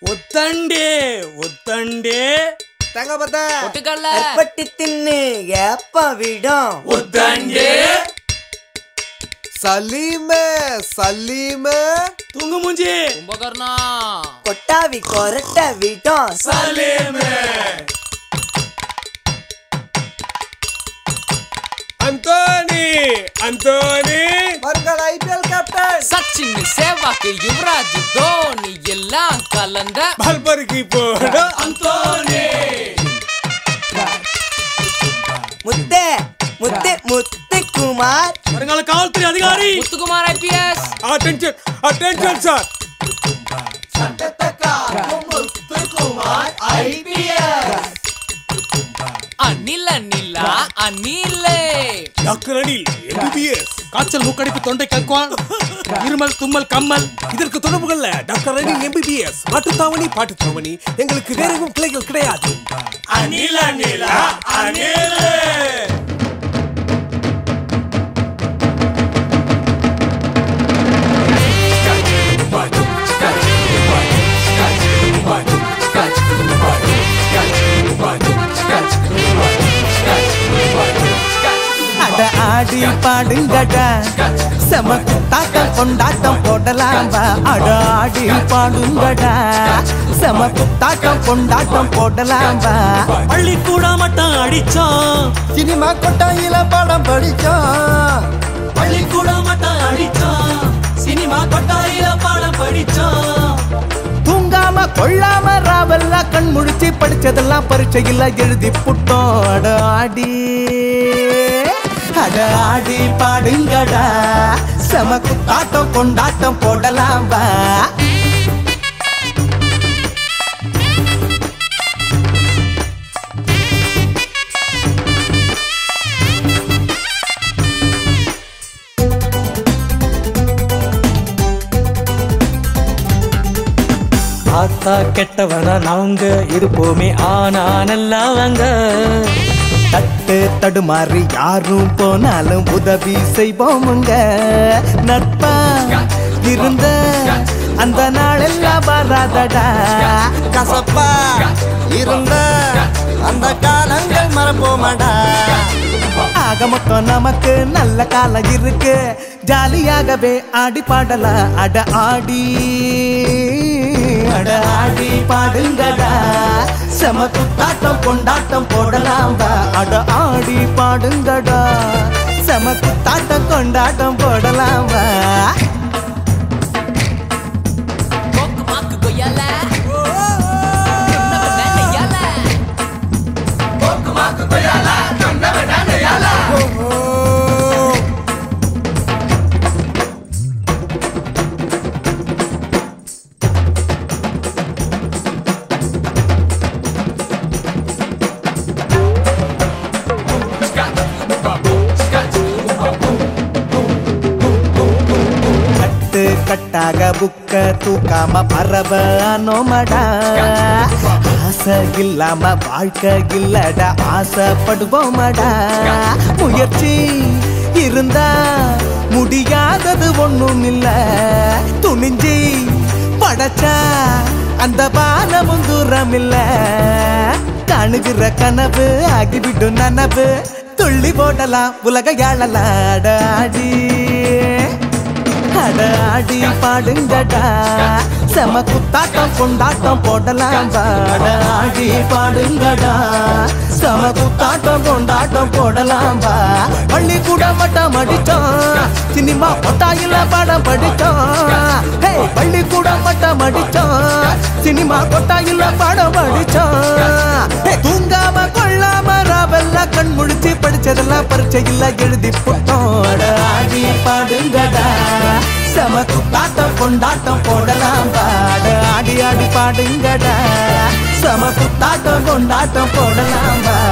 ஒத்தண்டே ஒத்தண்டே தங்க பார்த்தா பொட்டுக்கல்ல எப்பட்டி தின்னு எப்ப விடும் ஒத்தண்டே சலீமே சலீமே தூங்கு மூஞ்சி கும்பகர்ணா கொட்டாவி கொரட்ட விடும் சலேமே அந்தோனி அந்தோனி வருங்கால ஐபிஎல் கேப்டன் சச்சின் சேவாக்கு யுவராஜ் தோனி எல்லாம் கலந்த பல்பருக்கு போட அந்தோனி முத்தே முத்தே முத்து குமார் வருங்கால காவல்துறை அதிகாரி Muthukumar IPS attention attention sir Anil அனிலா அனிலே டாக்டர் அனில் எம்பிபிஎஸ் காய்ச்சல் மூக்கடைப்பு தொண்டை கற்குவான் இருமல் தும்மல் கம்மல் இதற்கு தொடர்புகள்ல டாக்டர் அனில் எம்பிபிஎஸ் மாட்டுத்தாவணி பாட்டுத்தாவணி எங்களுக்கு வேற எதுவும் கிளைகள் கிடையாது அனில் அனிலா அனில் அட ஆடி பாடுங்கடா செமக்கு தாட்டம் கொண்டாட்டம் போடலாம் வா அட ஆடி பாடுங்கடா செமக்கு தாட்டம் கொண்டாட்டம் போடலாம் வா பள்ளிக்கூட மட்டம் அடிச்சோம் சினிமா கொட்டாயில படம் படிச்சோம் பள்ளிக்கூட மட்டம் அடிச்சோம் சினிமா கொட்டாயில பாடம் படிச்சோம் தூங்காம கொள்ளாம ராவெல்லாம் கண் முழிச்சு படிச்சதெல்லாம் பரீட்சையில் எழுதி புட்டோம் அட ஆடி அட ஆடி பாடுங்கடா செமக்கு தாட்டம் கொண்டாட்டம் போடலாம் வா ஆத்தா கெட்டவனா நாங்க இருப்போமே ஆனா நல்லவங்க தட்டு தடுமாறி யாரும் போனாலும் உதவி செய்வோமுங்க நட்பா இருந்த அந்த நாளெல்லாம் வராதடா கசப்பா இருந்த அந்த காலங்கள் மறப்போமாடா ஆக மொத்தம் நமக்கு நல்ல காலம் இருக்கு ஜாலியாகவே ஆடி பாடலாம் அட ஆடி அட ஆடி பாடுங்கடா செம குத்தாட்டம் கொண்டாட்டம் போடலாம் வா அட ஆடி பாடுங்கடா செம குத்தாட்டம் கொண்டாட்டம் போடலாம் வா போக்கு மாக்கு கொய்யால நம்ம வேலையால கட்டு கட்டாக புக்க தூக்காம பரவ நோமடா ஆசை இல்லாம வாழ்க்கை இல்லடா ஆசைப்படுவோமடா முயற்சி இருந்தா முடியாதது ஒண்ணும் இல்ல துணிஞ்சி படைச்சா அந்த பாலமும் தூரம் இல்ல காணுகிற கனவு ஆகிவிடும் நனவு துள்ளி போடலாம் உலக யாழலாம் அடாடி அட ஆடி பாடுங்கடா செம குத்தாட்டம் கொண்டாட்டம் போடலாம் பாட ஆடி பாடுங்கடா செம குத்தாட்டம் கொண்டாட்டம் போடலாம் பா பள்ளிக்கூட மட்டம் அடிச்சோம் சினிமா கொட்டாயில படம் படிச்சோம் ஹே பள்ளிக்கூட மட்டம் அடிச்சோம் சினிமா கொட்டாயில படம் படிச்சோம் ஹே, தூங்காம கொள்ளாம ராவெல்லாம் கண் முழிச்சு படிச்சதெல்லாம் பரீட்சையில் எழுதி புட்டோம் அட ஆடி பாடுங்கடா செம குத்தாட்டம் கொண்டாட்டம் போடலாம் பாட ஆடி ஆடி பாடுங்கடா செம குத்தாட்டம் கொண்டாட்டம் போடலாம் பா